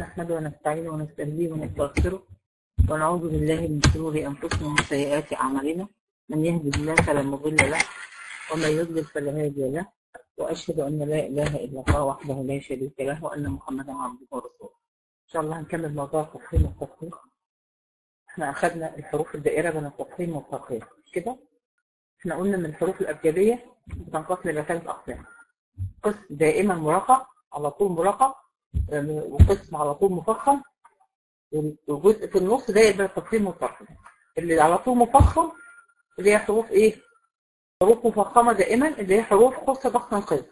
نحمده ونستعينه ونستهديه ونستغفره ونعوذ بالله من شرور أنفسنا ومن سيئات أعمالنا من يهده الله فلا مضل له ومن يضلل فلا هادي له وأشهد أن لا إله إلا الله وحده لا شريك له وأن محمدا عبده ورسوله إن شاء الله هنكمل موضوع التفخيم والتفخيم احنا أخذنا الحروف الدائرة بين التفخيم والترقيم مش كده احنا قلنا من الحروف الأبجدية بتنقسم إلى ثلاث أقسام قسم دائما مرقق على طول مرقق وقسم على طول مفخم وجزء في النص داير بين التفخيم والترقيم اللي على طول مفخم اللي هي حروف ايه حروف مفخمة دائما اللي هي حروف خص ضغط انقاذ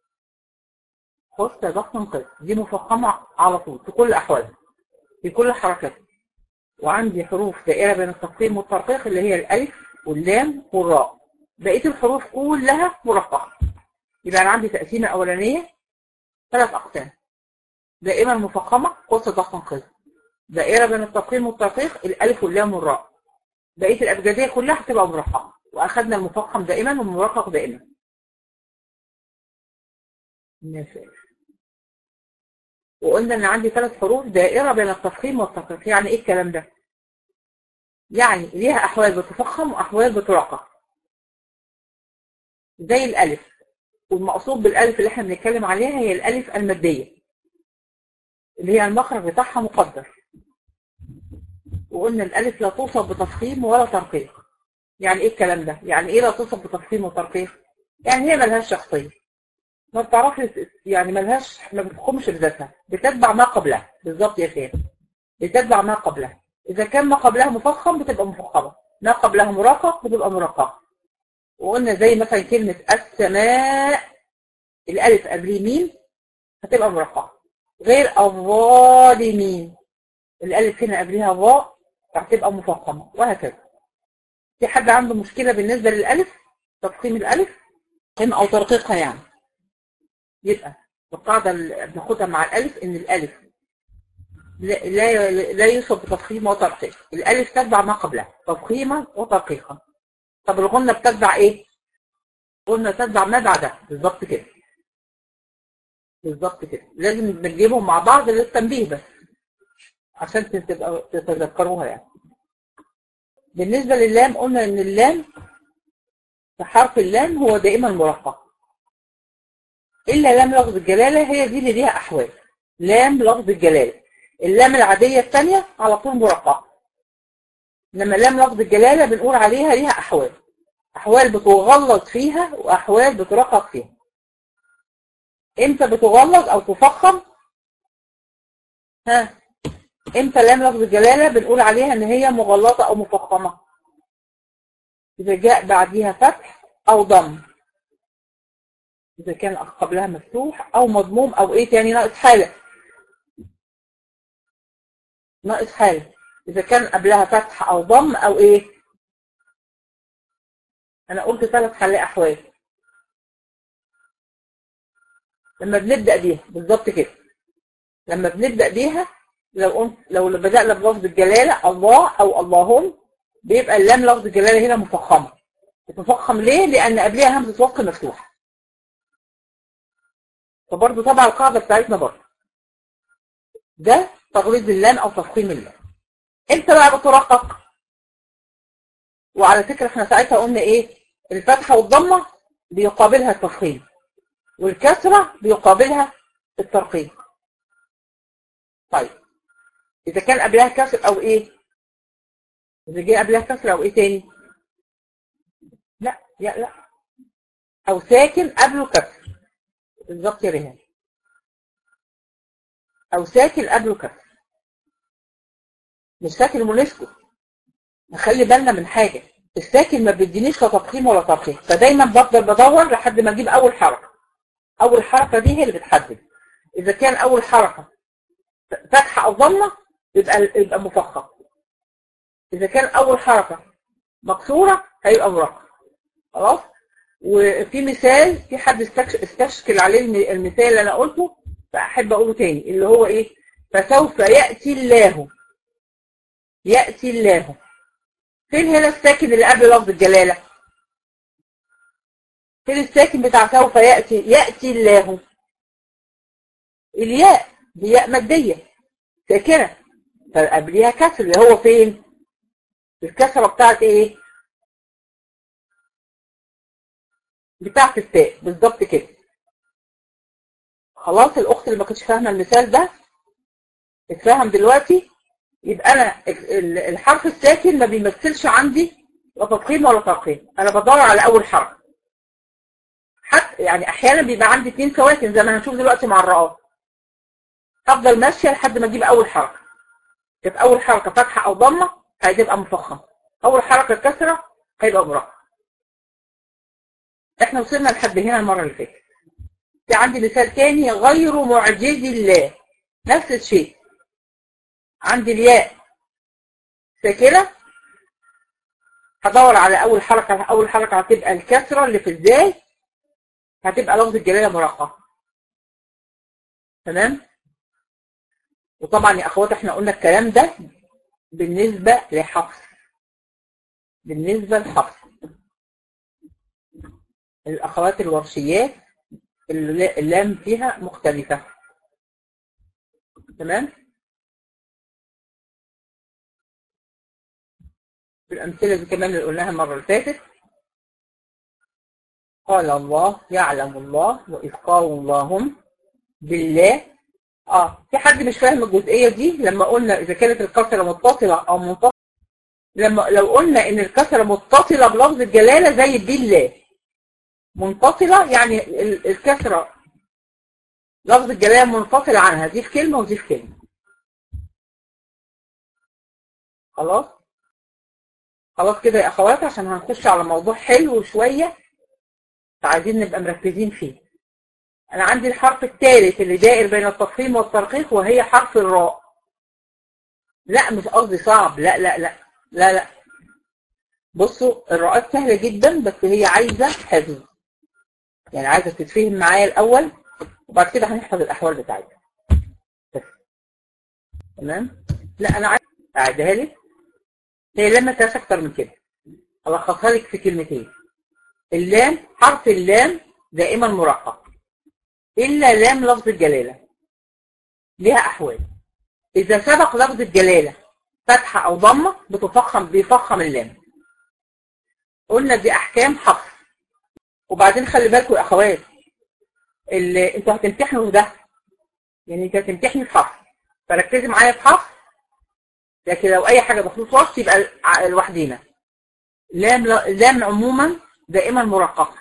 خص ضغط انقاذ دي مفخمة على طول في كل أحوالها في كل حركاتها وعندي حروف دائرة بين التفخيم والترقيق اللي هي الألف واللام والراء بقية الحروف كلها مرققة يبقى أنا عندي تقسيمة أولانية ثلاث أقسام دائما مفخمة قصة ضغط انقاذ دائرة بين التفخيم والترقيق الألف واللام والراء بقية الأبجدية كلها هتبقى مرققة وأخذنا المفخم دائما والمرقق دائما ماشي وقلنا ان عندي ثلاث حروف دائرة بين التفخيم والترقيق يعني ايه الكلام ده يعني ليها احوال بتفخم واحوال بترقق زي الالف والمقصود بالالف اللي احنا بنتكلم عليها هي الالف المادية اللي هي المخرج بتاعها مقدر وقلنا الالف لا توصف بتفخيم ولا ترقيق يعني ايه الكلام ده يعني ايه لا توصف بتفخيم وترقيق يعني هي ملهاش شخصيه ما بتعرفش يعني ملهاش ما بتقومش بذاتها بتتبع ما قبلها بالظبط يا خير بتتبع ما قبلها اذا كان ما قبلها مفخم بتبقى مفخمه ما قبلها مرقق بتبقى مرققه وقلنا زي مثلا كلمه السماء الالف قبل ميم هتبقى مرققه غير الظالمين الالف هنا قبلها ظاء هتبقى مفخمه وهكذا في حد عنده مشكله بالنسبه للالف تفخيم الالف او ترقيقها يعني يبقى القاعدة اللي بناخدها مع الألف إن الألف لا لا, لا يوصف بتفخيم وترقيق الألف تتبع ما قبلها تفخيما وترقيقا طب الغنة بتتبع إيه؟ قلنا تتبع ما بعدها بالظبط كده بالظبط كده لازم نجيبهم مع بعض للتنبيه بس عشان تبقى تتذكروها يعني بالنسبة لللام قلنا إن اللام في حرف اللام هو دائما مرقق إلا لام لفظ الجلالة هي دي اللي ليها أحوال لام لفظ الجلالة اللام العادية الثانية على طول مرققة لما لام لفظ الجلالة بنقول عليها ليها أحوال أحوال بتغلط فيها وأحوال بترقق فيها إمتى بتغلط أو تفخم ها إمتى لام لفظ الجلالة بنقول عليها إن هي مغلطة أو مفخمة إذا جاء بعديها فتح أو ضم إذا كان قبلها مفتوح أو مضموم أو إيه تاني ناقص حالة ناقص حالة إذا كان قبلها فتح أو ضم أو إيه أنا قلت ثلاث حل أحوال لما بنبدأ بيها بالظبط كده لما بنبدأ بيها لو قلت لو بدأنا بلفظ الجلالة الله أو اللهم بيبقى اللام لفظ الجلالة هنا مفخمة مفخم ليه؟ لأن قبلها همزة وصل مفتوحة فبرضه تبع القاعدة بتاعتنا برضه ده تغليظ اللام او تفخيم اللام امتى بقى بترقق وعلى فكرة احنا ساعتها قلنا ايه الفتحة والضمة بيقابلها التفخيم والكسرة بيقابلها الترقيق طيب اذا كان قبلها كسر او ايه اذا جه قبلها كسر او ايه تاني لا لا لا او ساكن قبله كسر بالظبط يا ريهان او ساكن قبله كسر مش ساكن ونسكت نخلي بالنا من حاجة الساكن ما بيدينيش لا تفخيم ولا ترقيق فدايما بفضل بدور لحد ما اجيب اول حركة اول حركة دي هي اللي بتحدد اذا كان اول حركة فتحة او ضمة يبقى يبقى مفخم اذا كان اول حركة مكسورة هيبقى مرقق خلاص وفي مثال في حد استشكل عليه المثال اللي انا قلته فاحب اقوله تاني اللي هو ايه فسوف ياتي الله ياتي الله فين هنا الساكن اللي قبل لفظ الجلاله فين الساكن بتاع سوف ياتي ياتي الله الياء دي ياء ماديه ساكنة فقبليها كسر اللي هو فين الكسرة بتاعت ايه بتاعت التاء بالظبط كده خلاص الاخت اللي ما كانتش فاهمه المثال ده اتفهم دلوقتي يبقى انا الحرف الساكن ما بيمثلش عندي لا تفخيم ولا ترقيم انا بدور على اول حرف حتى يعني احيانا بيبقى عندي اثنين سواكن زي ما هنشوف دلوقتي مع الرقاق افضل ماشيه لحد ما اجيب اول حركه تبقى اول حركه فتحه او ضمه هتبقى مفخمه اول حركه كسره هيبقى مرقم احنا وصلنا لحد هنا المره اللي فاتت في عندي مثال تاني غير معجز الله نفس الشيء عندي الياء ساكنه هدور على اول حركه اول حركه هتبقى الكسره اللي في الزاي هتبقى لفظ الجلاله مرققه تمام وطبعا يا اخوات احنا قلنا الكلام ده بالنسبه لحفص بالنسبه لحفص الاخوات الورشيات اللام فيها مختلفه تمام الامثله دي كمان اللي قلناها المره اللي فاتت قال الله يعلم الله واذ قالوا اللهم بالله اه في حد مش فاهم الجزئيه دي لما قلنا اذا كانت الكسره متصله او منفصله لما لو قلنا ان الكسره متصله بلفظ الجلاله زي بالله منفصله يعني الكسره لفظ الجلاله منفصل عنها دي في كلمه ودي في كلمه خلاص خلاص كده يا اخوات عشان هنخش على موضوع حلو شويه فعايزين نبقى مركزين فيه انا عندي الحرف الثالث اللي دائر بين التفخيم والترقيق وهي حرف الراء لا مش قصدي صعب لا لا لا لا لا بصوا الراءات سهله جدا بس هي عايزه حفظ يعني عايزه تتفهم معايا الاول وبعد كده هنحفظ الاحوال بتاعتها بس تمام لا انا عايز اعيدها لك هي لما تاس اكتر من كده الخصها لك في كلمتين اللام حرف اللام دائما مرقق إلا لام لفظ الجلالة ليها أحوال إذا سبق لفظ الجلالة فتحة أو ضمة بتفخم بيفخم اللام قلنا دي أحكام حفظ وبعدين خلي بالكم يا أخوات اللي انتوا هتمتحنوا ده يعني انت هتمتحني في حفظ فركزي معايا في حفظ لكن لو أي حاجة بخصوص وصف يبقى لوحدينا لام لام عموما دائما مرققة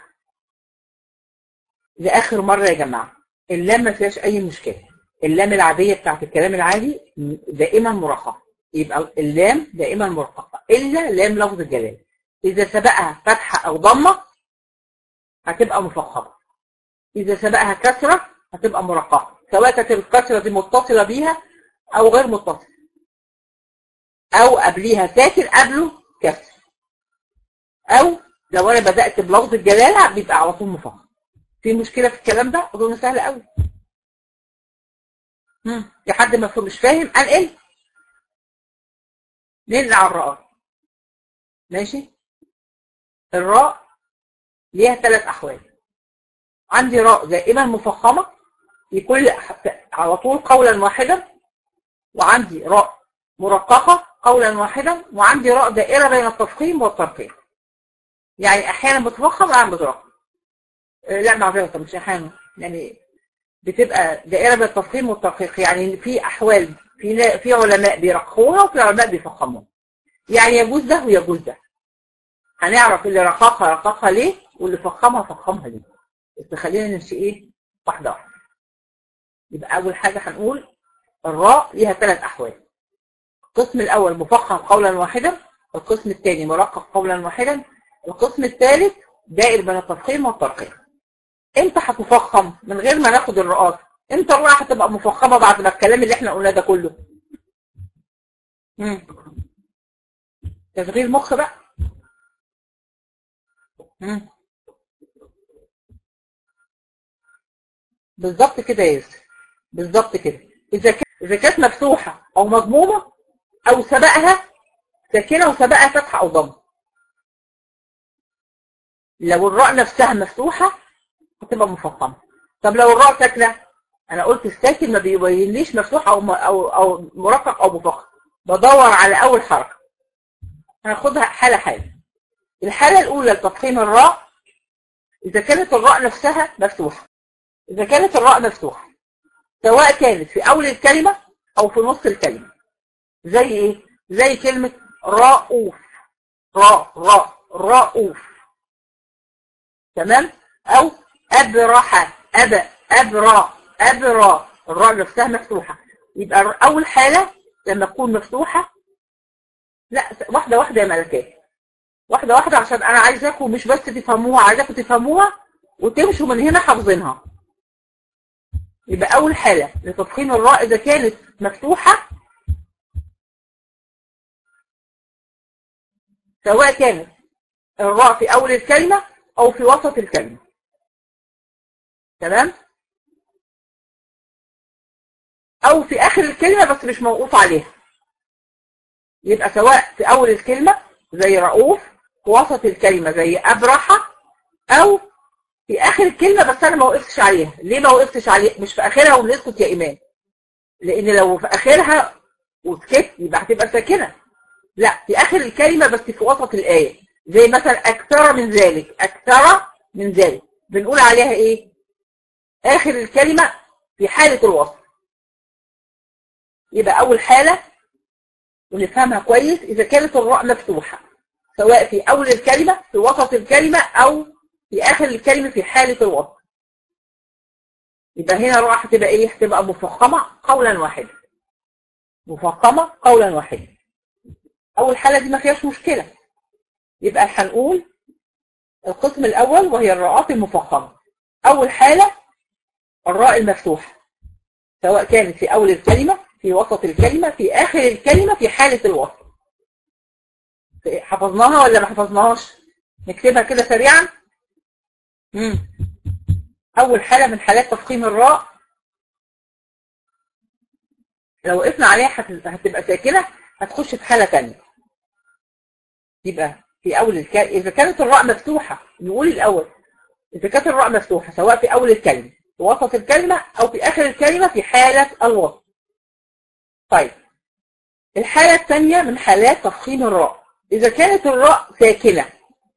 لآخر مرة يا جماعة اللام ما فيهاش أي مشكلة اللام العادية بتاعت الكلام العادي دائما مرققة يبقى اللام دائما مرققة إلا لام لفظ الجلال إذا سبقها فتحة أو ضمة هتبقى مفخمة إذا سبقها كسرة هتبقى مرققة سواء كانت الكسرة دي متصلة بيها أو غير متصلة أو قبليها ساكن قبله كسر أو لو أنا بدأت بلفظ الجلالة بيبقى على طول مفخم في مشكلة في الكلام ده أظن سهل قوي في حد ما مش فاهم انقل ننقل على الراء ماشي الراء ليها ثلاث أحوال عندي راء دائما مفخمة يكون على طول قولا واحدا وعندي راء مرققة قولا واحدا وعندي راء دائرة بين التفخيم والترقيق يعني أحيانا بتفخم وأحيانا بترقق لا معذرة مش أحيانا يعني بتبقى دائرة بين التفخيم والترقيق يعني في أحوال في في علماء بيرققوها وفي علماء بيفخموها يعني يجوز ده ويجوز ده هنعرف اللي رققها رققها ليه واللي فخمها فخمها ليه بس خلينا نمشي ايه واحدة واحدة يبقى أول حاجة هنقول الراء ليها ثلاث أحوال القسم الأول مفخم قولا واحدا القسم الثاني مرقق قولا واحدا القسم الثالث دائر بين التفخيم والترقيق امتى هتفخم من غير ما ناخد الرقاص امتى الراء هتبقى مفخمه بعد ما الكلام اللي احنا قلناه ده كله امم تشغيل مخ بقى امم بالظبط كده يا يوسف بالظبط كده اذا كانت اذا كانت مفتوحه او مضمومه او سبقها ساكنه وسبقها فتحه او ضمه لو الراء نفسها مفتوحه هتبقى مفخمه طب لو الراء ساكنه انا قلت الساكن ما بيبينليش مفتوح او م- او او مرقق او مفخم بدور على اول حركه هناخدها حاله حاله الحاله الاولى لتفخيم الراء اذا كانت الراء نفسها مفتوحه اذا كانت الراء مفتوحه سواء كانت في اول الكلمه او في نص الكلمه زي ايه زي كلمه رؤوف راء راء رؤوف تمام او ابرح اب ابرا ابرا الراء نفسها مفتوحه يبقى اول حاله لما تكون مفتوحه لا واحده واحده يا ملكات واحده واحده عشان انا عايزاكم مش بس تفهموها عايزاكم تفهموها وتمشوا من هنا حافظينها يبقى اول حاله لتفخيم الراء اذا كانت مفتوحه سواء كانت الراء في اول الكلمه او في وسط الكلمه تمام او في اخر الكلمه بس مش موقوف عليها يبقى سواء في اول الكلمه زي رؤوف في وسط الكلمه زي ابرحه او في اخر الكلمه بس انا ما وقفتش عليها ليه ما وقفتش عليها مش في اخرها ونسكت يا ايمان لان لو في اخرها وسكت يبقى هتبقى ساكنه لا في اخر الكلمه بس في وسط الايه زي مثلا اكثر من ذلك اكثر من ذلك بنقول عليها ايه اخر الكلمه في حاله الوصف يبقى اول حاله ونفهمها كويس اذا كانت الراء مفتوحه سواء في اول الكلمه في وسط الكلمه او في اخر الكلمه في حاله الوصف يبقى هنا الراء هتبقى ايه هتبقى مفخمه قولا واحدا مفخمه قولا واحدا اول حاله دي ما فيهاش مشكله يبقى هنقول القسم الاول وهي الراءات المفخمه اول حاله الراء المفتوحه سواء كانت في اول الكلمه في وسط الكلمه في اخر الكلمه في حاله الوصف حفظناها ولا ما حفظناهاش نكتبها كده سريعا مم. اول حاله من حالات تفخيم الراء لو وقفنا عليها هت- هتبقى ساكنه هتخش في حاله ثانيه يبقى في اول الكلمه اذا كانت الراء مفتوحه نقول الاول اذا كانت الراء مفتوحه سواء في اول الكلمه في وسط الكلمه او في اخر الكلمه في حاله الوصف طيب الحاله الثانيه من حالات تفخيم الراء اذا كانت الراء ساكنه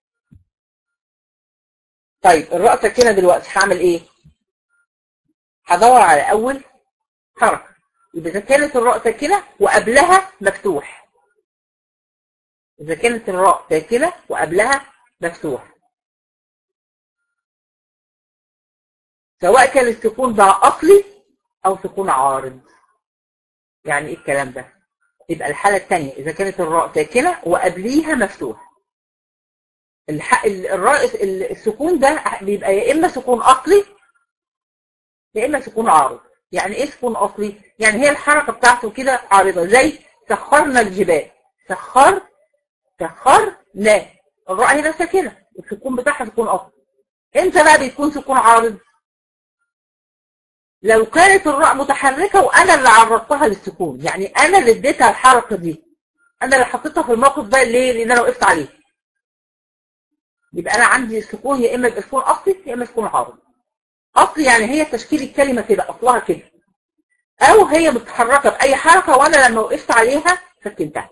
طيب الراء ساكنه دلوقتي هعمل ايه هدور على اول حركه يبقى اذا كانت الراء ساكنه وقبلها مفتوح اذا كانت الراء ساكنه وقبلها مفتوح سواء كان السكون ده اصلي او سكون عارض يعني ايه الكلام ده يبقى الحاله الثانيه اذا كانت الراء ساكنه وقبليها مفتوح الح... ال- الراء ال- السكون ده بيبقى يا اما سكون اصلي يا اما سكون عارض يعني ايه سكون اصلي يعني هي الحركه بتاعته كده عارضه زي سخرنا الجبال سخر سخرنا الراء هنا ساكنه السكون بتاعها سكون اصلي امتى بقى بيكون سكون عارض لو كانت الراء متحركه وانا اللي عرضتها للسكون يعني انا اللي اديتها الحركه دي انا اللي حطيتها في الموقف ده ليه لان انا وقفت عليه يبقى انا عندي السكون يا اما يبقى سكون اصلي يا اما سكون عارض اصلي يعني هي تشكيل الكلمه كده اصلها كده او هي متحركه باي حركه وانا لما وقفت عليها سكنتها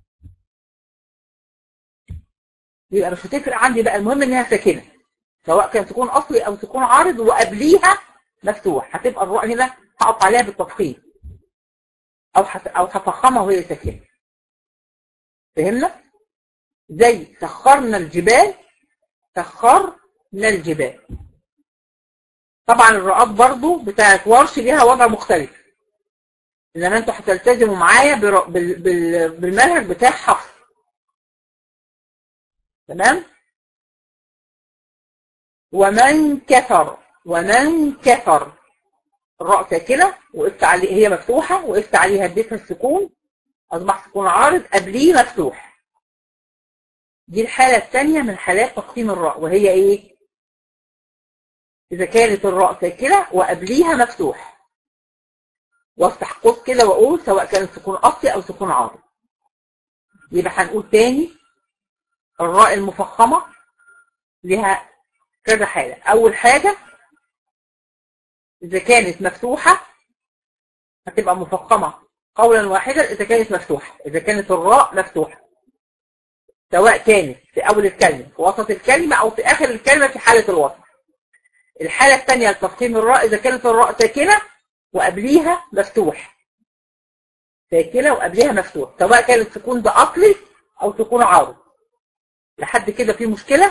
يبقى مش هتفرق عندي بقى المهم انها ساكنه سواء كان سكون اصلي او سكون عارض وقبليها مفتوح هتبقى الراء هنا هقف عليها بالتفخيم او حت... او هفخمها وهي ساكنه فهمنا زي سخرنا الجبال سخرنا الجبال طبعا الرؤات برضو بتاعت ورش ليها وضع مختلف انما انتوا هتلتزموا معايا بر... بال... بال... بالمنهج بتاع حفص تمام ومن كفر ومن كفر الراء ساكنه وقفت عليه هي مفتوحه وقفت عليها اديتها السكون اصبح سكون عارض قبليه مفتوح دي الحاله الثانيه من حالات تقسيم الراء وهي ايه اذا كانت الراء ساكنه وقبليها مفتوح وافتح قوس كده واقول سواء كان سكون اصلي او سكون عارض يبقى هنقول تاني الراء المفخمه لها كذا حاله اول حاجه إذا كانت مفتوحة هتبقى مفخمة قولا واحدا إذا كانت مفتوحة إذا كانت الراء مفتوحة سواء كانت في أول الكلمة في وسط الكلمة أو في آخر الكلمة في حالة الوسط الحالة الثانية لتفخيم الراء إذا كانت الراء ساكنة وقبليها مفتوح ساكنة وقبليها مفتوح سواء كانت سكون ده أصلي أو سكون عارض لحد كده في مشكلة؟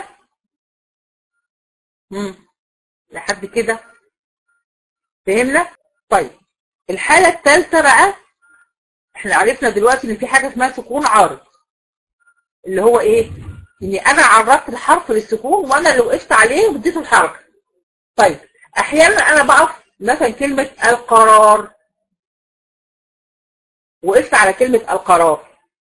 مم. لحد كده فهمنا؟ طيب الحالة الثالثة بقى احنا عرفنا دلوقتي ان في حاجة اسمها سكون عارض اللي هو ايه؟ اني انا عرضت الحرف للسكون وانا اللي وقفت عليه واديته الحركة طيب احيانا انا بقف مثلا كلمة القرار وقفت على كلمة القرار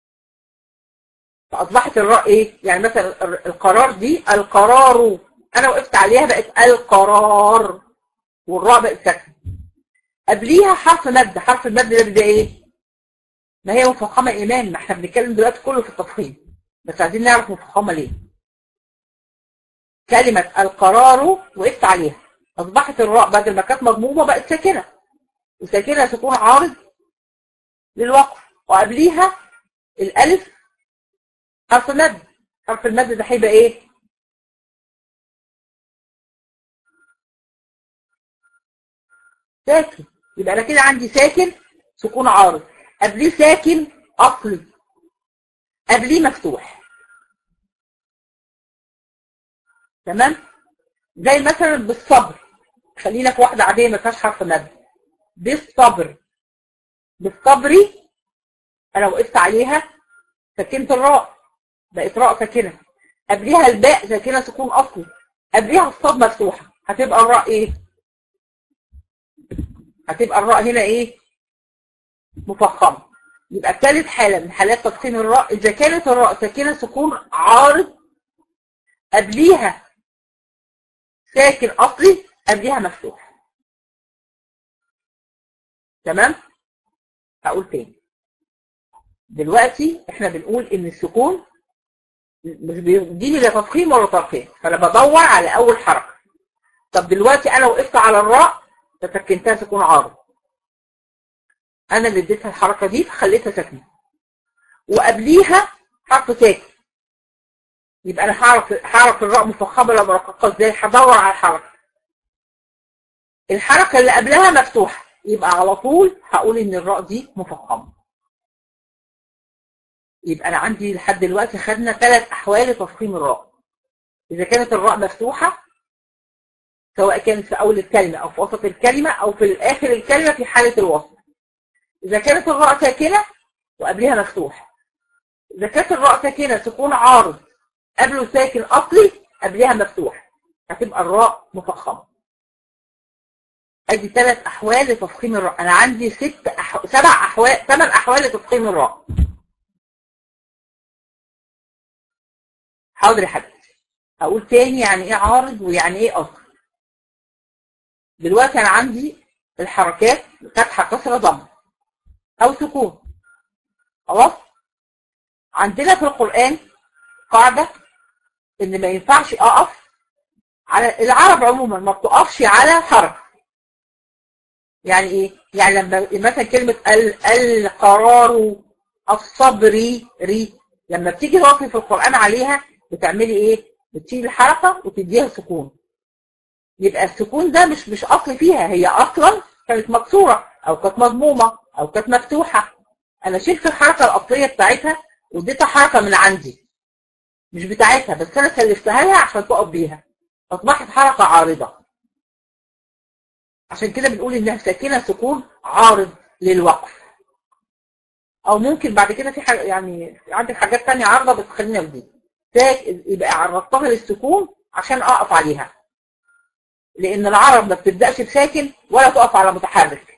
فاصبحت الراء ايه؟ يعني مثلا القرار دي القرار انا وقفت عليها بقت القرار والراء بقت ساكنه قبليها حرف مد حرف المد ده بيبقى ايه ما هي مفخمه ايمان ما احنا بنتكلم دلوقتي كله في التفخيم بس عايزين نعرف مفخمه ليه كلمه القرار وقفت عليها اصبحت الراء بدل ما كانت مضمومه بقت ساكنه وساكنه سكون عارض للوقف وقبليها الالف حرف مد حرف المد ده هيبقى ايه ساكن يبقى انا كده عندي ساكن سكون عارض قبليه ساكن اصلي قبليه مفتوح تمام زي مثلا بالصبر خلينا في واحده عاديه ما فيهاش حرف مد بالصبر بالصبري انا وقفت عليها سكنت الراء بقت راء ساكنه قبليها الباء ساكنه سكون اصلي قبليها الصاد مفتوحه هتبقى الراء ايه هتبقى الراء هنا ايه مفخمه يبقى ثالث حاله من حالات تفخيم الراء اذا كانت الراء ساكنه سكون عارض قبليها ساكن اصلي قبليها مفتوح تمام هقول تاني دلوقتي احنا بنقول ان السكون مش بيديني لا تفخيم ولا ترخيم فانا بدور على اول حركه طب دلوقتي انا وقفت على الراء فسكنتها سكون عارض انا اللي اديتها الحركه دي فخليتها ساكنه وقبليها حرف ساكن يبقى انا هعرف هعرف الراء مفخمه ولا مرققه ازاي هدور على الحركه الحركه اللي قبلها مفتوحه يبقى على طول هقول ان الراء دي مفخمه يبقى انا عندي لحد دلوقتي خدنا ثلاث احوال لتفخيم الراء اذا كانت الراء مفتوحه سواء كانت في اول الكلمه او في وسط الكلمه او في اخر الكلمه في حاله الوصل اذا كانت الراء ساكنه وقبلها مفتوح اذا كانت الراء ساكنه سكون عارض قبله ساكن اصلي قبلها مفتوح هتبقى الراء مفخمه ادي ثلاث احوال لتفخيم الراء انا عندي ست أحو... سبع احوال ثمان احوال لتفخيم الراء حاضر يا حبيبتي هقول تاني يعني ايه عارض ويعني ايه اصل دلوقتي انا عندي الحركات فتحه كسره ضم او سكون خلاص عندنا في القران قاعده ان ما ينفعش اقف على العرب عموما ما بتقفش على حرف يعني ايه يعني لما مثلا كلمه ال القرار الصبري ري لما بتيجي تقفي في القران عليها بتعملي ايه بتشيل الحركه وتديها سكون يبقى السكون ده مش مش اصل فيها هي اصلا كانت مكسوره او كانت مضمومه او كانت مفتوحه انا شلت الحركه الاصليه بتاعتها واديتها حركه من عندي مش بتاعتها بس انا سلفتها لها عشان تقف بيها اصبحت حركه عارضه عشان كده بنقول انها ساكنه سكون عارض للوقف او ممكن بعد كده في حاجه يعني عندك حاجات ثانيه عارضه بس خلينا في دي يبقى عرضتها للسكون عشان اقف عليها لان العرب ما بتبداش بساكن ولا تقف على متحرك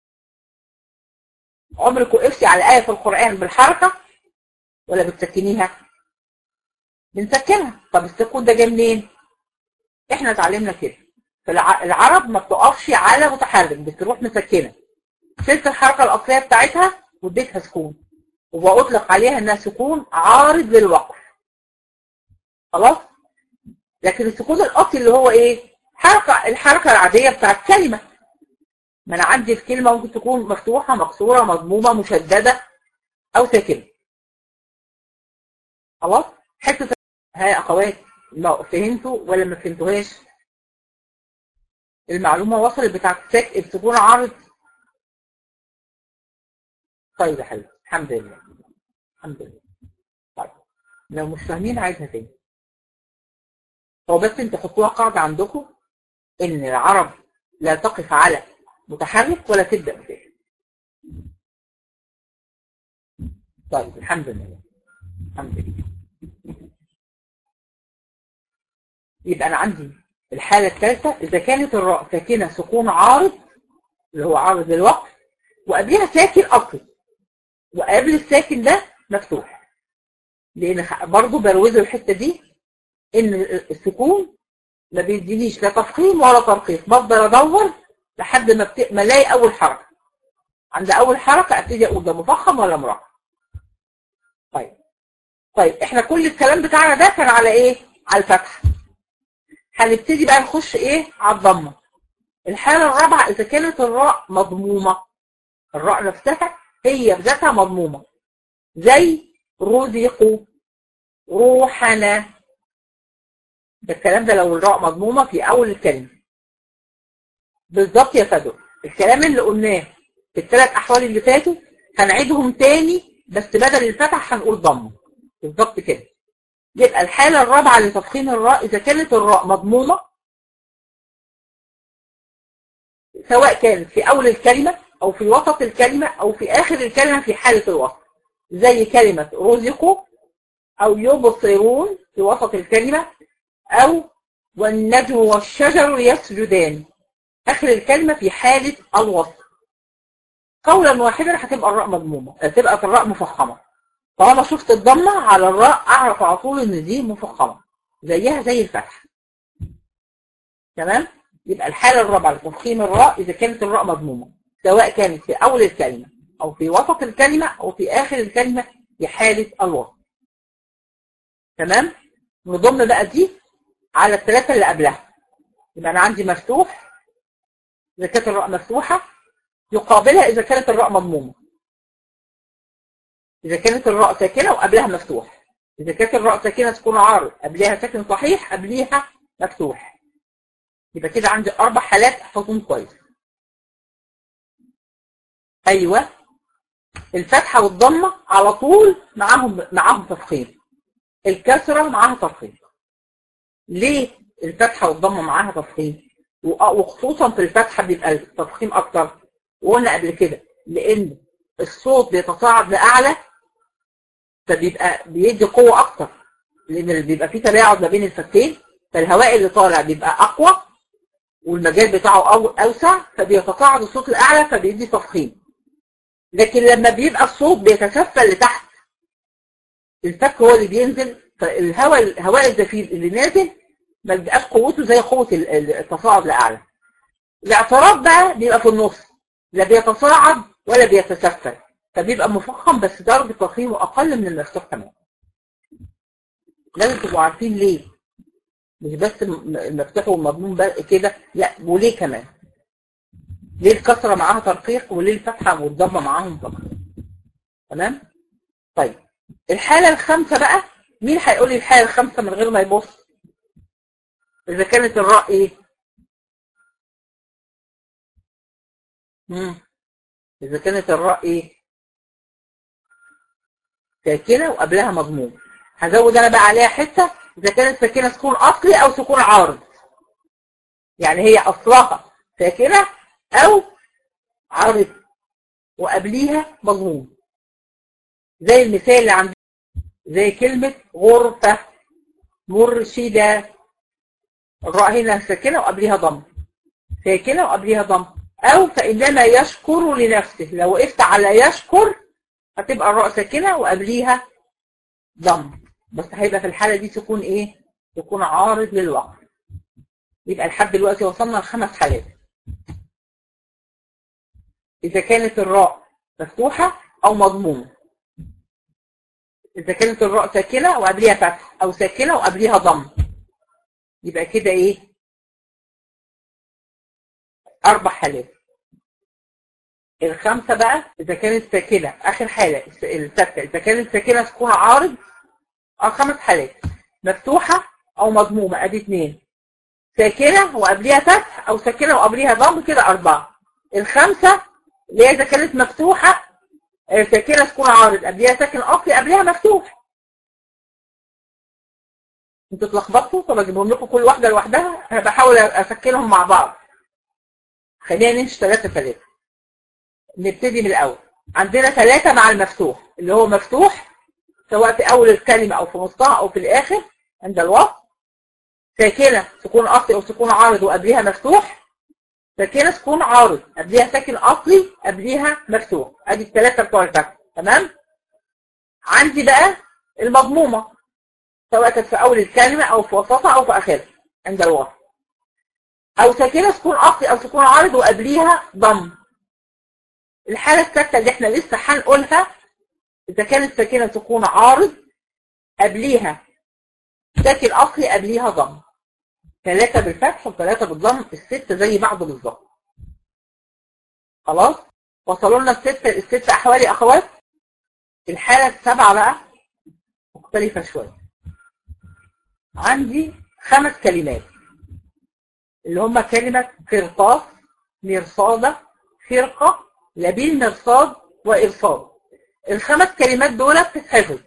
عمرك وقفتي على ايه في القران بالحركه ولا بتسكنيها بنسكنها طب السكون ده جاي منين احنا اتعلمنا كده فالعرب ما بتقفش على متحرك بتروح مسكنه شلت الحركه الاصليه بتاعتها واديتها سكون وبأطلق عليها انها سكون عارض للوقف خلاص لكن السكون الاصلي اللي هو ايه حركه الحركه العاديه بتاعت كلمه ما انا عندي الكلمه ممكن تكون مفتوحه مكسوره مضمومه مشدده او ساكنه خلاص حته ها يا اخوات ما فهمتوا ولا ما فهمتوهاش المعلومه وصلت بتاعت ساك السكون عارض طيب يا حبيبي الحمد لله الحمد لله طيب لو مش فاهمين عايزها تاني هو بس انتوا حطوها قاعده عندكم ان العرب لا تقف على متحرك ولا تبدا بفعل طيب الحمد لله الحمد لله يبقى انا عندي الحاله الثالثه اذا كانت الراء ساكنه سكون عارض اللي هو عارض للوقف وقبلها ساكن اصلي وقبل الساكن ده مفتوح لان برضه بروزه الحته دي ان السكون ما بيدينيش لا تفخيم ولا ترقيق بفضل ادور لحد ما بت... ما الاقي اول حركه عند اول حركه ابتدي اقول ده مفخم ولا مرقم طيب طيب احنا كل الكلام بتاعنا ده كان على ايه على الفتح هنبتدي بقى نخش ايه على الضمه الحاله الرابعه اذا كانت الراء مضمومه الراء نفسها هي بذاتها مضمومه زي رزقوا روحنا ده الكلام ده لو الراء مضمومه في اول الكلمه بالظبط يا فدر الكلام اللي قلناه في الثلاث احوال اللي فاتوا هنعيدهم تاني بس بدل الفتح هنقول ضمه بالظبط كده يبقى الحاله الرابعه لتفخيم الراء اذا كانت الراء مضمومه سواء كانت في اول الكلمه او في وسط الكلمه او في اخر الكلمه في حاله الوسط زي كلمه رزقوا او يبصرون في وسط الكلمه او والنجم والشجر يسجدان اخر الكلمه في حاله الوسط قولا واحدا هتبقى الراء مضمومه هتبقى الراء مفخمه طالما شفت الضمه على الراء اعرف على طول ان دي مفخمه زيها زي الفتح تمام يبقى الحاله الرابعه لتفخيم الراء اذا كانت الراء مضمومه سواء كانت في اول الكلمه او في وسط الكلمه او في اخر الكلمه في حاله الوسط تمام نضم بقى دي على الثلاثه اللي قبلها يبقى انا عندي مفتوح اذا كانت الراء مفتوحه يقابلها اذا كانت الراء مضمومه اذا كانت الراء ساكنه وقبلها مفتوح اذا كانت الراء ساكنه تكون عارض قبلها ساكن صحيح قبليها مفتوح يبقى كده عندي اربع حالات احفظهم كويس ايوه الفتحه والضمه على طول معاهم معاهم تفخيم الكسره معاها تفخيم ليه الفتحه والضمه معاها تفخيم وخصوصا في الفتحه بيبقى التفخيم اكتر وقلنا قبل كده لان الصوت بيتصاعد لاعلى فبيبقى بيدي قوه اكتر لان بيبقى فيه تباعد ما بين الفكين فالهواء اللي طالع بيبقى اقوى والمجال بتاعه أو اوسع فبيتصاعد الصوت الاعلى فبيدي تفخيم لكن لما بيبقى الصوت بيتسفل لتحت الفك هو اللي بينزل فالهواء الهواء الزفير اللي نازل ما بيبقاش قوته زي قوه التصاعد لاعلى الاعتراض بقى بيبقى في النص لا بيتصاعد ولا بيتسفل فبيبقى مفخم بس درجه تفخيمه اقل من المفتوح كمان لازم تبقوا عارفين ليه مش بس المفتوح والمضمون بقى كده لا وليه كمان ليه الكسرة معاها ترقيق وليه الفتحة والضمة معاهم ترقيق تمام طيب الحالة الخامسة بقى مين هيقول لي الحالة الخامسة من غير ما يبص إذا كانت الراء إيه مم. إذا كانت الراء إيه ساكنة وقبلها مضموم هزود أنا بقى عليها حتة إذا كانت ساكنة سكون أصلي أو سكون عارض يعني هي أصلها ساكنة أو عارض وقبليها مضموم زي المثال اللي عندنا زي كلمة غرفة مرشدة الراء هنا ساكنة وقبليها ضم ساكنة وقبليها ضم أو فإنما يشكر لنفسه لو وقفت على يشكر هتبقى الراء ساكنة وقبليها ضم بس هيبقى في الحالة دي تكون إيه؟ تكون عارض للوقف يبقى لحد دلوقتي وصلنا لخمس حالات إذا كانت الراء مفتوحة أو مضمومة إذا كانت الراء ساكنة وقبليها فتح أو ساكنة وقبليها ضم يبقى كده إيه؟ أربع حالات الخمسة بقى إذا كانت ساكنة آخر حالة الس- الستة إذا كانت ساكنة سكون عارض أو خمس حالات مفتوحة أو مضمومة أدي اتنين ساكنة وقبليها فتح أو ساكنة وقبليها ضم كده أربعة الخمسة اللي هي إذا كانت مفتوحة آه، ساكنة سكون عارض قبليها ساكن أصلي قبليها مفتوح انتوا اتلخبطتوا طب اجيبهم لكم كل واحدة لوحدها انا بحاول اسكنهم مع بعض خلينا نمشي ثلاثة ثلاثة نبتدي من الأول عندنا ثلاثة مع المفتوح اللي هو مفتوح سواء في أول الكلمة أو في نصها أو في الآخر عند الوصف ساكنة سكون أصلي أو سكون عارض وقبليها مفتوح ساكنة سكون عارض قبليها ساكن أصلي قبليها مفتوح أدي الثلاثة بتوع الفتح تمام عندي بقى المضمومة سواء كانت في أول الكلمة أو في وسطها أو في آخرها عند الوصف أو ساكنة سكون أصلي أو سكون عارض وقبليها ضم الحالة الثالثة اللي احنا لسه هنقولها إذا كانت ساكنة سكون عارض قبليها ساكن أصلي قبليها ضم ثلاثة بالفتح وثلاثة بالضم الستة زي بعض بالظبط خلاص وصلوا لنا الست الست أحوال يا أخوات الحالة السابعة بقى مختلفة شوية عندي خمس كلمات اللي هم كلمة قرطاس مرصادة فرقة لبيل مرصاد وإرصاد الخمس كلمات دول بتتحفظ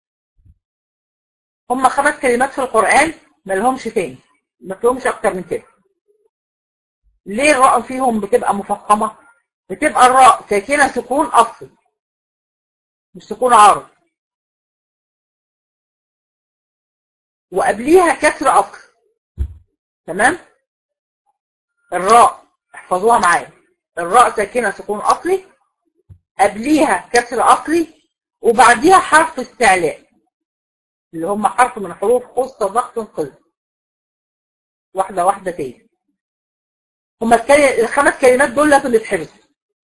هم خمس كلمات في القرآن ما لهمش تاني ما فيهمش أكتر من كده ليه الراء فيهم بتبقى مفخمة بتبقى الراء ساكنة سكون أصلي مش سكون عارض وقبليها كسر أصل تمام الراء احفظوها معايا الراء ساكنة سكون أصلي قبليها كسر أصلي وبعديها حرف استعلاء اللي هم حرف من حروف خصة ضغط قز واحدة واحدة تاني هما الكل- الخمس كلمات دول لازم يتحفظوا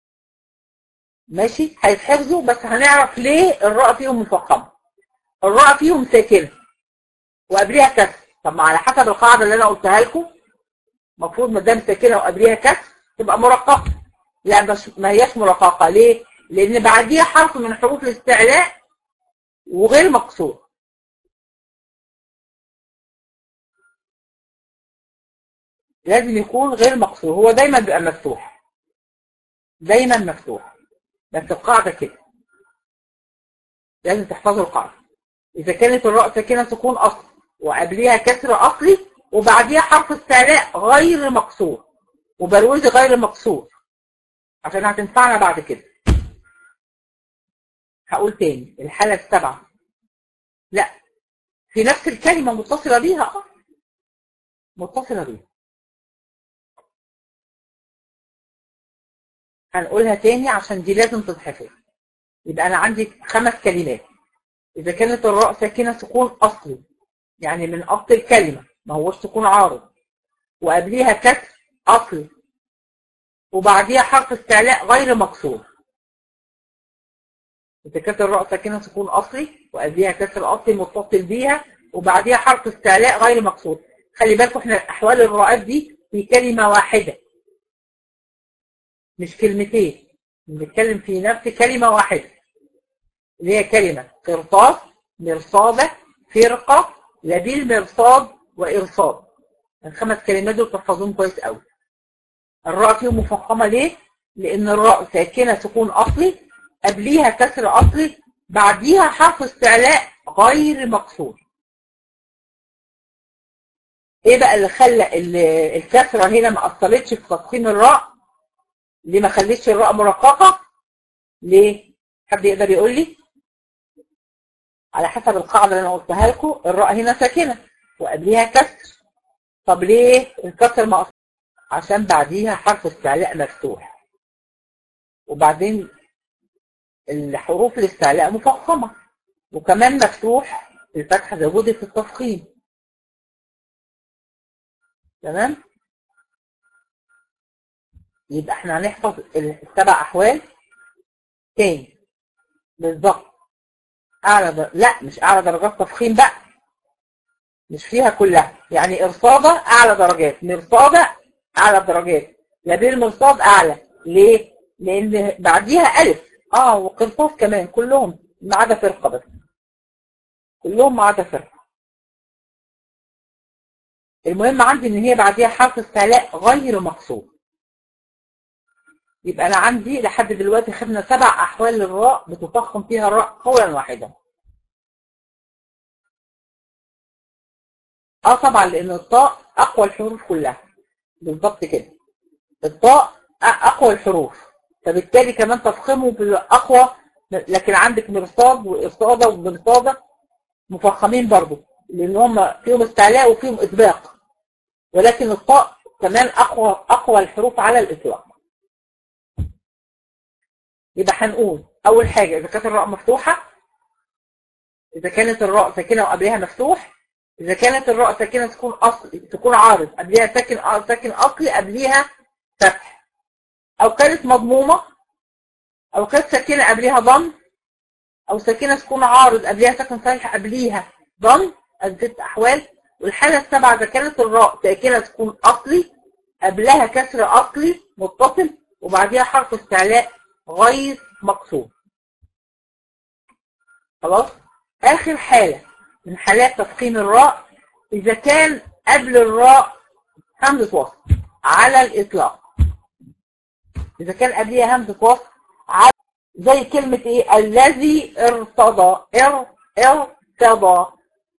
ماشي هيتحفظوا بس هنعرف ليه الراء فيهم مفخمة الراء فيهم ساكنة وقبليها كسر طب ما على حسب القاعدة اللي انا قلتها لكم المفروض ما دام ساكنة وقبليها كسر تبقى مرققة لا بس ما هياش مرققة ليه؟ لأن بعديها حرف من حروف الاستعلاء وغير مقصور لازم يكون غير مقصور هو دايما بيبقى مفتوح دايما مفتوح بس القاعدة كده لازم تحفظوا القاعدة إذا كانت الراء ساكنة سكون أصل وقبليها كسر أصلي وبعديها حرف استعلاء غير مقصور وبروز غير مقصور عشان هتنفعنا بعد كده هقول تاني الحالة السبعة لا في نفس الكلمة متصلة بيها اه متصلة بيها هنقولها تاني عشان دي لازم تتحفظ يبقى أنا عندي خمس كلمات إذا كانت الراء ساكنة سكون أصلي يعني من أصل الكلمة ما هوش سكون عارض وقبليها كسر أصلي وبعديها حرف استعلاء غير مكسور إذا كانت الراء ساكنة سكون أصلي وقبليها كسر أصلي متصل بيها وبعديها حرف استعلاء غير مكسور خلي بالكم احنا أحوال الراءات دي في كلمة واحدة مش كلمتين بنتكلم في نفس كلمة واحدة اللي هي كلمة قرطاس مرصادة فرقة لبيل مرصاد وإرصاد الخمس كلمات دول تحفظوهم كويس قوي الراء فيهم مفخمة ليه؟ لأن الراء ساكنة سكون أصلي قبليها كسر أصلي بعديها حرف استعلاء غير مقصور ايه بقى اللي خلى ال- الكسرة هنا ما أثرتش في تفخيم الراء ليه ما خلتش الراء مرققة ليه حد يقدر يقول لي على حسب القاعدة اللي انا قلتها لكم الراء هنا ساكنة وقبليها كسر طب ليه الكسر ما أثرش؟ عشان بعديها حرف استعلاء مفتوح وبعدين الحروف الاستعلاء مفخمة وكمان مفتوح الفتحة زودت في التفخيم تمام يبقى احنا هنحفظ السبع احوال تاني بالظبط اعلى در... لا مش اعلى درجات تفخيم بقى مش فيها كلها يعني ارصادة اعلى درجات مرصادة اعلى درجات لبيل مرصاد اعلى ليه لان بعديها الف اه وقرطاس كمان كلهم ما عدا فرقه بس كلهم ما عدا فرقه المهم عندي ان هي بعديها حرف استعلاء غير مقصود يبقى انا عندي لحد دلوقتي خدنا سبع احوال للراء بتفخم فيها الراء قولا واحدا اه طبعا لان الطاء اقوى الحروف كلها بالظبط كده الطاء اقوى الحروف فبالتالي كمان تفخيمه بالاقوى لكن عندك مرصاد وإرصادة ومرصادة مفخمين برضو لان هم فيهم استعلاء وفيهم اطباق ولكن الطاء كمان اقوى اقوى الحروف على الاطلاق يبقى هنقول اول حاجه اذا كانت الراء مفتوحه اذا كانت الراء ساكنه وقبلها مفتوح اذا كانت الراء ساكنه تكون اصل تكون عارض قبلها ساكن ساكن اصلي قبلها فتح او كانت مضمومه او كانت ساكنه قبلها ضم او ساكنه تكون عارض قبلها ساكن صحيح قبليها ضم ست احوال والحاله السابعه اذا كانت الراء ساكنه تكون اصلي قبلها كسر اصلي متصل وبعديها حرف استعلاء غير مقصود خلاص اخر حاله من حالات تفخيم الراء اذا كان قبل الراء همزه وصل على الاطلاق اذا كان قبلها همزه وصل على زي كلمه ايه الذي ارتضى ار ارتضى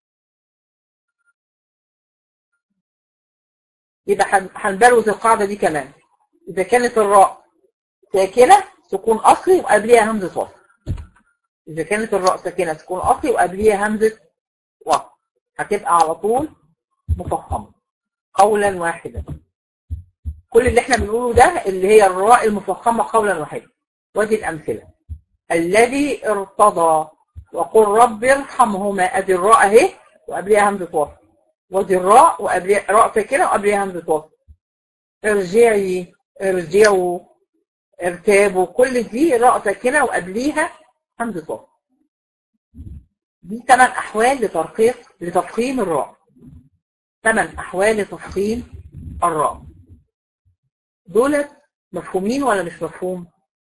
يبقى هنبروز القاعده دي كمان اذا كانت الراء ساكنه سكون اصلي وقبليها همزه وصل اذا كانت الراء ساكنه سكون اصلي وقبليها همزه وصل هتبقى على طول مفخمه قولا واحدا كل اللي احنا بنقوله ده اللي هي الراء المفخمه قولا واحدا وادي الامثله الذي ارتضى وقل رب ارحمهما ادي الراء اهي وقبليها همزه وصل وادي الراء وقبليها راء ساكنه وقبليها همزه وصل ارجعي ارجعوا ارتابوا كل دي راء ساكنه وقبليها همزه وصل دي ثمان احوال لترقيق لتفخيم الراء ثمان احوال لتفخيم الراء دولت مفهومين ولا مش مفهوم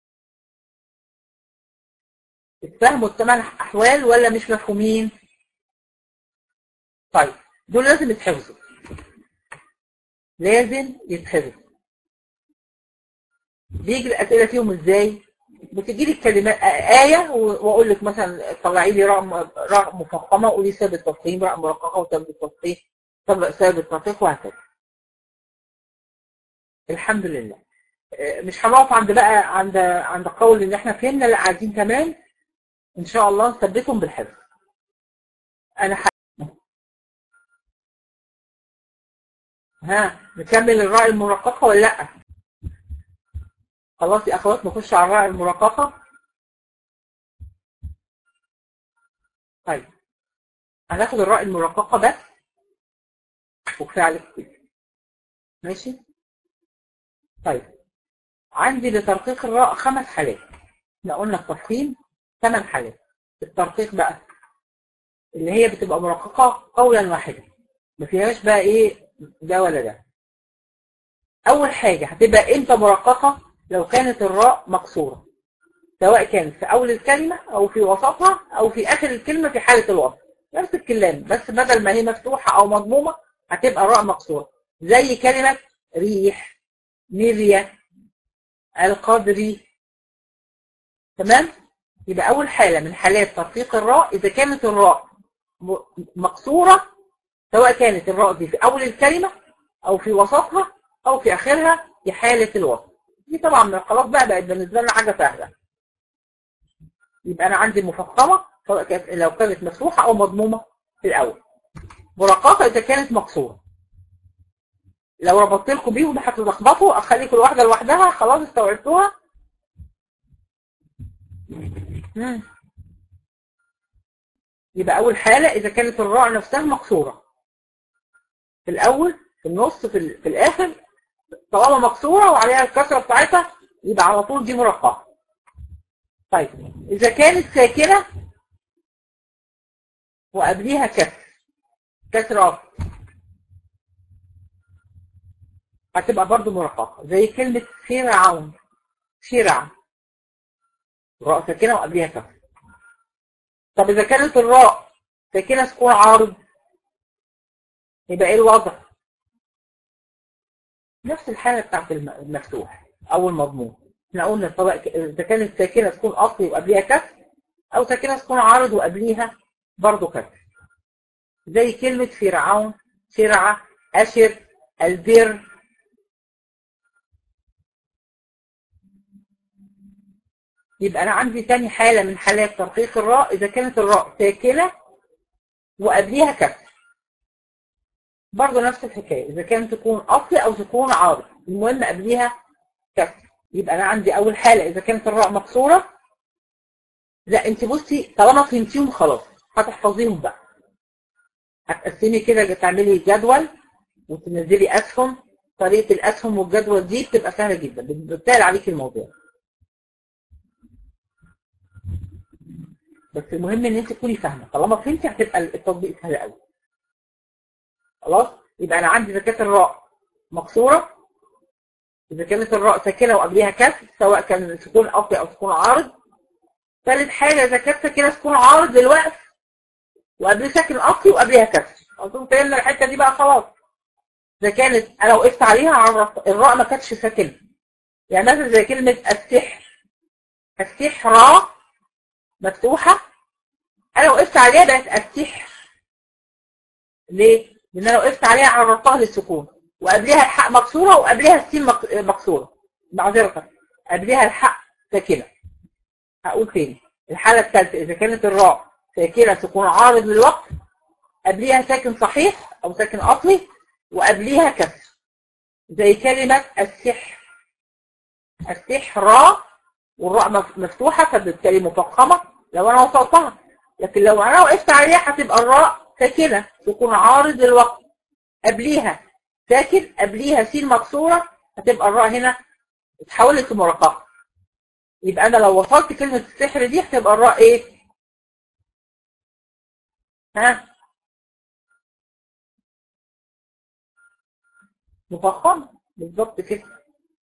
اتفهموا الثمان احوال ولا مش مفهومين طيب دول لازم يتحفظوا لازم يتحفظوا بيجي الاسئله فيهم ازاي بتجي لي الكلمات آية وأقول لك مثلا طلعي لي راء راء مفخمة وقولي سبب التفخيم راء مرققة وسبب التفخيم سبب التفخيم وهكذا. الحمد لله. مش هنقف عند بقى عند عند قول ان احنا فهمنا لا عايزين كمان ان شاء الله نثبتهم بالحفظ. انا ح... ها نكمل الراء المرققة ولا لا؟ خلاص يا اخوات نخش على الراء المرققة طيب هناخد الراء المرققة بس وكفاية عليك كده ماشي طيب عندي لترقيق الراء خمس حالات احنا قلنا التفخيم ثمان حالات الترقيق بقى اللي هي بتبقى مرققة قولا واحدا ما فيهاش بقى ايه ده ولا ده اول حاجة هتبقى امتى مرققة لو كانت الراء مكسورة سواء كانت في أول الكلمة أو في وسطها أو في آخر الكلمة في حالة الوصف نفس الكلام بس بدل ما هي مفتوحة أو مضمومة هتبقى راء مكسورة زي كلمة ريح ميريا القدري تمام يبقى أول حالة من حالات ترقيق الراء إذا كانت الراء مكسورة سواء كانت الراء دي في أول الكلمة أو في وسطها أو في آخرها في حالة الوصف دي طبعا خلاص بقى بقت بالنسبه لنا حاجه سهله يبقى انا عندي مفخمه سواء كانت لو كانت مفتوحه او مضمومه في الاول مرققه اذا كانت مكسوره لو ربطت لكم بيهم هتلخبطوا اخلي كل واحده لوحدها خلاص استوعبتوها يبقى اول حاله اذا كانت الراء نفسها مكسوره في الاول في النص في, في الاخر طالما مكسورة وعليها الكسرة بتاعتها يبقى على طول دي مرققة طيب إذا كانت ساكنة وقبليها كسر كسر أصل هتبقى برضو مرققة زي كلمة فرعون شرع راء ساكنة وقبلها كسر طب إذا كانت الراء ساكنة سكون عارض يبقى إيه الوضع؟ نفس الحالة بتاعت المفتوح أو المضمون احنا قلنا طبعا إذا كانت ساكنة سكون أصلي وقبلها كسر أو ساكنة سكون عارض وقبليها برضه كسر زي كلمة فرعون شرعة أشر البر يبقى أنا عندي تاني حالة من حالات ترقيق الراء إذا كانت الراء ساكنة وقبليها كسر برضه نفس الحكاية إذا كانت تكون أصلي أو تكون عارض المهم قبليها كسر يبقى أنا عندي أول حالة إذا كانت الراء مكسورة لا أنت بصي طالما فهمتيهم خلاص هتحفظيهم بقى هتقسمي كده تعملي جدول وتنزلي أسهم طريقة الأسهم والجدول دي بتبقى سهلة جدا بتسهل عليك الموضوع بس المهم ان انت تكوني فاهمه طالما فهمتي هتبقى التطبيق سهل قوي خلاص يبقى انا عندي اذا كانت الراء مكسوره اذا كانت الراء ساكنه وقبلها كسر سواء كان سكون اصلي او سكون عارض ثالث حاجه اذا كانت ساكنه سكون عارض للوقف وقبل ساكن اصلي وقبلها كسر اظن فهمنا الحته دي بقى خلاص اذا كانت انا وقفت عليها عرفت الراء ما كانتش ساكنه يعني مثلا زي كلمه السحر السحر مفتوحه انا وقفت عليها بقت السحر ليه؟ لان انا وقفت عليها عرفتها للسكون وقبلها الحاء مكسوره وقبلها السين مكسوره معذره قبلها الحاء ساكنه هقول تاني الحاله الثالثه اذا كانت الراء ساكنه سكون عارض للوقت قبليها ساكن صحيح او ساكن اصلي وقبليها كسر زي كلمه السحر السحر والراء مفتوحه فبالتالي مفخمه لو انا وصلتها لكن لو انا وقفت عليها هتبقى الراء ساكنه سكون عارض للوقت قبليها ساكن قبليها سين مكسوره هتبقى الراء هنا اتحولت لمرققه يبقى انا لو وصلت كلمه السحر دي هتبقى الراء ايه ها مفخمه بالظبط كده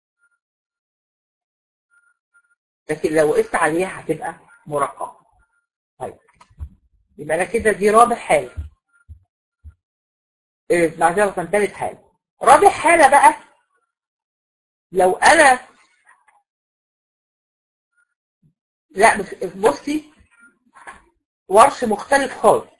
لكن لو وقفت عليها هتبقى مرققه طيب يبقى انا كده دي رابع حاله إيه معذره كان ثالث حاله رابع حاله بقى لو انا لا بس بصي ورش مختلف خالص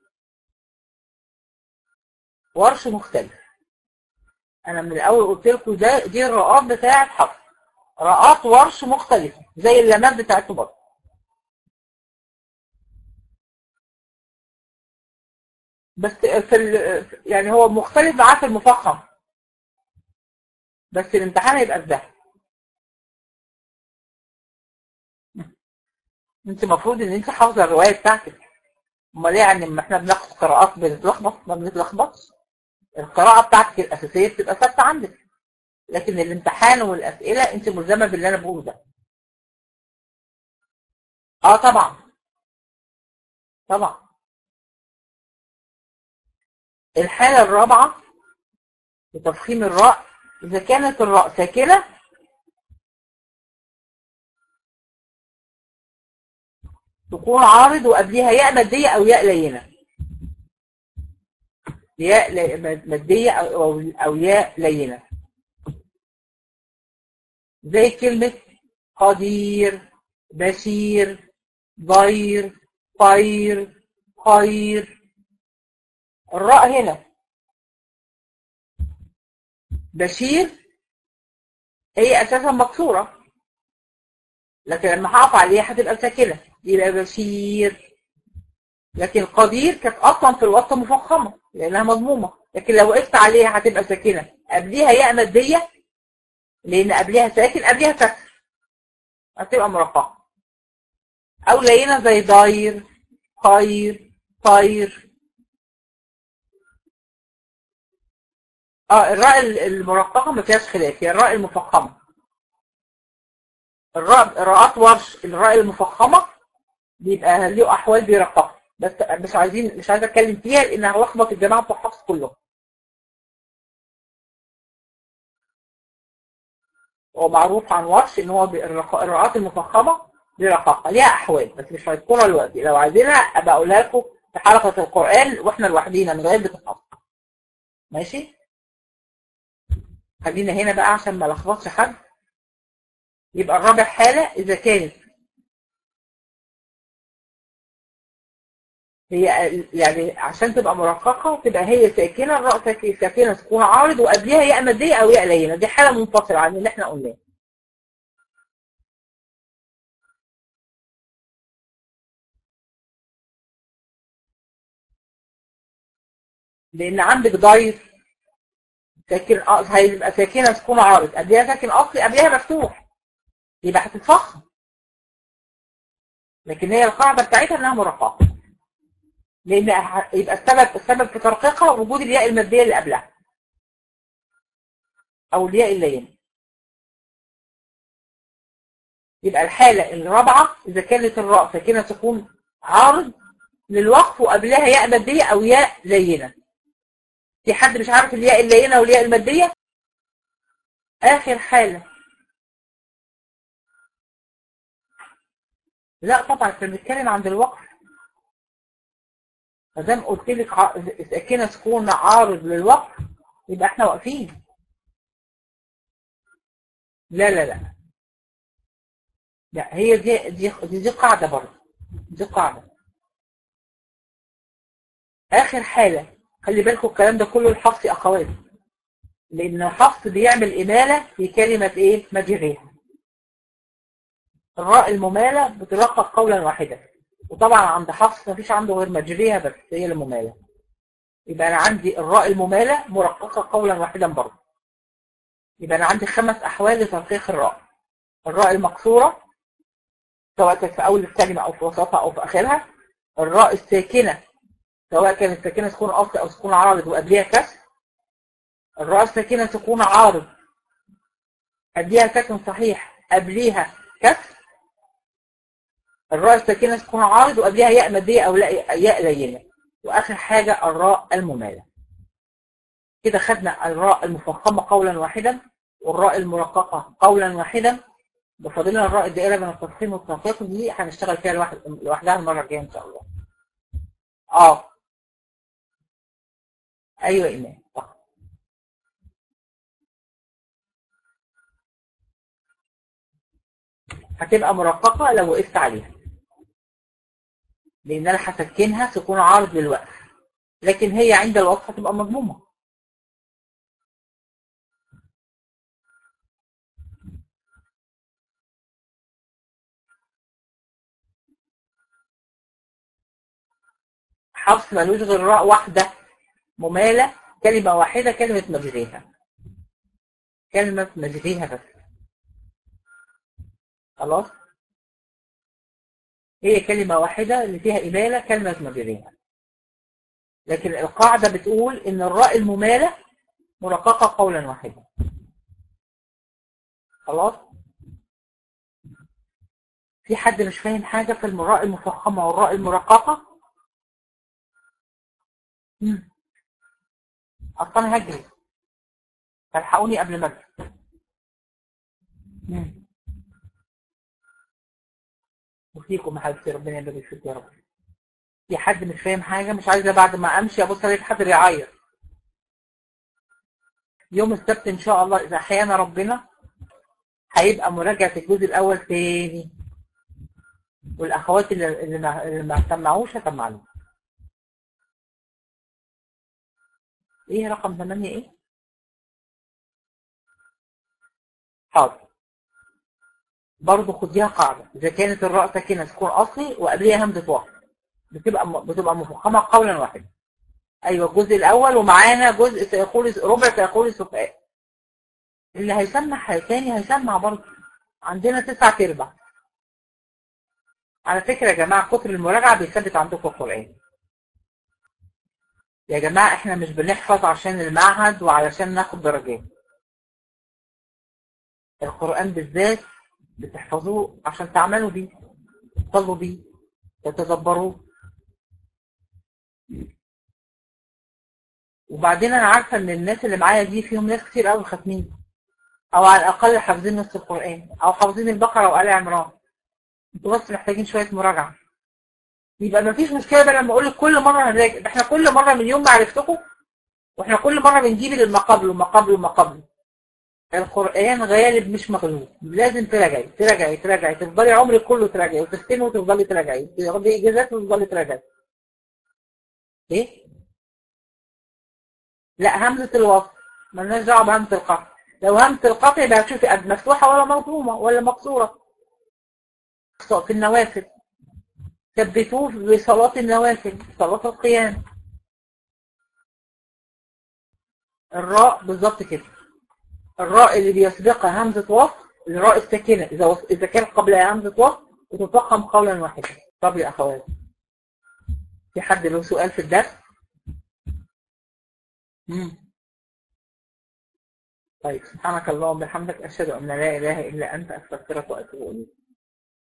ورش مختلف انا من الاول قلت لكم ده دي الرقات بتاعه حفص رقات ورش مختلفه زي اللمات بتاعته برضه بس في ال... يعني هو مختلف معاه في المفخم بس الامتحان هيبقى في ده انت المفروض ان انت حافظه الروايه بتاعتك امال ايه يعني لما احنا بناخد قراءات بنتلخبط ما بنتلخبطش القراءه بتاعتك الاساسيه بتبقى ثابته عندك لكن الامتحان والاسئله انت ملزمه باللي انا بقوله ده اه طبعا طبعا الحالة الرابعة لتفخيم الراء إذا كانت الراء ساكنة تكون عارض وقبلها ياء مادية أو ياء لينة ياء مادية أو, أو ياء لينة زي كلمة قدير بشير ضير طير خير الراء هنا بشير هي اساسا مكسوره لكن لما هقف عليها هتبقى ساكنه يبقى بشير لكن قدير كانت اصلا في الوسط مفخمه لانها مضمومه لكن لو وقفت عليها هتبقى ساكنه قبليها ياء ماديه لان قبليها ساكن قبليها كسر هتبقى مرققه او لينه زي ضاير خير طير اه الراء المرققه ما فيهاش خلاف هي الراء المفخمه الراء راءات ورش الراء المفخمه بيبقى له احوال بيرققها بس مش عايزين مش عايزه اتكلم فيها لان هلخبط الجماعه بتوع حفص كلهم هو معروف عن ورش ان هو الراءات المفخمه دي رقاقه ليها احوال بس مش هذكرها دلوقتي لو عايزينها ابقى اقولها لكم في حلقه القران واحنا لوحدينا من غير بتتحط ماشي خلينا هنا بقى عشان ما لخبطش حد يبقى الرابع حاله اذا كانت هي يعني عشان تبقى مرققة تبقى هي ساكنة الراء ساكنة سكون عارض وقبلها ياء مادية أو ياء لينة دي حالة منفصلة عن اللي احنا قلناه لأن عندك ضيف ساكن هيبقى ساكنة سكون عارض قبلها ساكن أصلي قبلها مفتوح يبقى هتتفخم لكن هي القاعدة بتاعتها إنها مرققة لان يبقى السبب السبب في ترقيقها وجود الياء الماديه اللي قبلها او الياء اللينه يبقى الحاله الرابعه اذا كانت الراء ساكنه تكون عارض للوقف وقبلها ياء ماديه او ياء لينه في حد مش عارف الياء اللينه والياء الماديه اخر حاله لا طبعا احنا بنتكلم عند الوقف ما دام قلت لك ساكنه سكون عارض للوقف يبقى احنا واقفين لا لا لا لا هي دي دي دي, دي قاعده برضه دي قاعده اخر حاله خلي بالكم الكلام ده كله الحفص اخوات لان الحفص بيعمل اماله في كلمه ايه مجريها الراء المماله بترقق قولا واحدا وطبعا عند حفص مفيش عنده غير مجريها بس هي الممالة يبقى أنا عندي الراء الممالة مرققة قولا واحدا برضه يبقى أنا عندي خمس أحوال لترقيق الراء الراء المكسورة سواء كانت في أول الكلمة أو في وسطها أو في آخرها الراء الساكنة سواء كانت ساكنة سكون أصلي أو سكون عارض وقبليها كسر الراء الساكنة سكون عارض قبليها ساكن صحيح قبليها كسر الراء الساكنة تكون عارض وقبلها ياء مادية أو ياء لينة وآخر حاجة الراء الممالة كده خدنا الراء المفخمة قولا واحدا والراء المرققة قولا واحدا بفضلنا الراء الدائرة بين التفخيم والترقيق دي هنشتغل فيها لوحد لوحدها المرة الجاية إن شاء الله. اه أيوة إيمان صح هتبقى مرققة لو وقفت عليها لان انا هسكنها سكون عارض للوقف لكن هي عند الوقف هتبقى مضمومه حفص ملوش غير راء واحده مماله كلمه واحده كلمه مجريها كلمه مجريها بس خلاص هي كلمة واحدة اللي فيها إمالة كلمة مجريها لكن القاعدة بتقول إن الراء الممالة مرققة قولا واحدا خلاص في حد مش فاهم حاجة في الراء المفخمة والراء المرققة مم. أصلا هجري فالحقوني قبل ما أجري وفيكم حبيبتي ربنا يبارك فيك يا رب في حد مش فاهم حاجه مش عايزه بعد ما امشي ابص الاقي حد بيعيط يوم السبت ان شاء الله اذا احيانا ربنا هيبقى مراجعه الجزء الاول تاني والاخوات اللي اللي ما, اللي ما سمعوش هسمع ايه رقم 8 ايه حاضر برضه خديها قاعدة إذا كانت الراء ساكنة سكون أصلي وقبلها همزة وقف بتبقى بتبقى مفخمة قولا واحدا أيوه الجزء الأول ومعانا جزء سيقول ربع سيقول سفهاء اللي هيسمع تاني هيسمع برضه عندنا تسعة أرباع على فكرة يا جماعة كتر المراجعة بيثبت عندكم القرآن يا جماعة احنا مش بنحفظ عشان المعهد وعلشان ناخد درجات القرآن بالذات بتحفظوه عشان تعملوا بيه تصلوا بيه تتدبروه وبعدين انا عارفه ان الناس اللي معايا دي فيهم ناس كتير قوي ختمين او على الاقل حافظين نص القرآن او حافظين البقرة وآل عمران انتوا بس محتاجين شوية مراجعة يبقى مفيش مشكلة بقى لما اقول لك كل مرة هنراجع ده احنا كل مرة من يوم ما عرفتكم واحنا كل مرة بنجيب لما قبله ما قبله ما قبله القرآن غالب مش مغلوب لازم تراجعي تراجعي تراجعي تفضلي عمرك كله تراجعي وتختمي وتفضلي تراجعي تاخدي اجازات وتفضلي تراجعي ايه؟ لا همزة الوصل مالناش دعوة بهمزة القطع لو همزة القطع يبقى هتشوفي قد مفتوحة ولا مضمومة ولا مكسورة في النوافل ثبتوه بصلاة النوافل صلاة القيام الراء بالظبط كده الراء اللي بيسبقها همزة وصل الراء الساكنة إذا وص... إذا كان قبلها همزة وصل وتفخم قولا واحدا طب يا أخوات في حد له سؤال في الدرس؟ مم. طيب سبحانك اللهم وبحمدك أشهد أن لا إله إلا أنت أستغفرك وأتوب إليك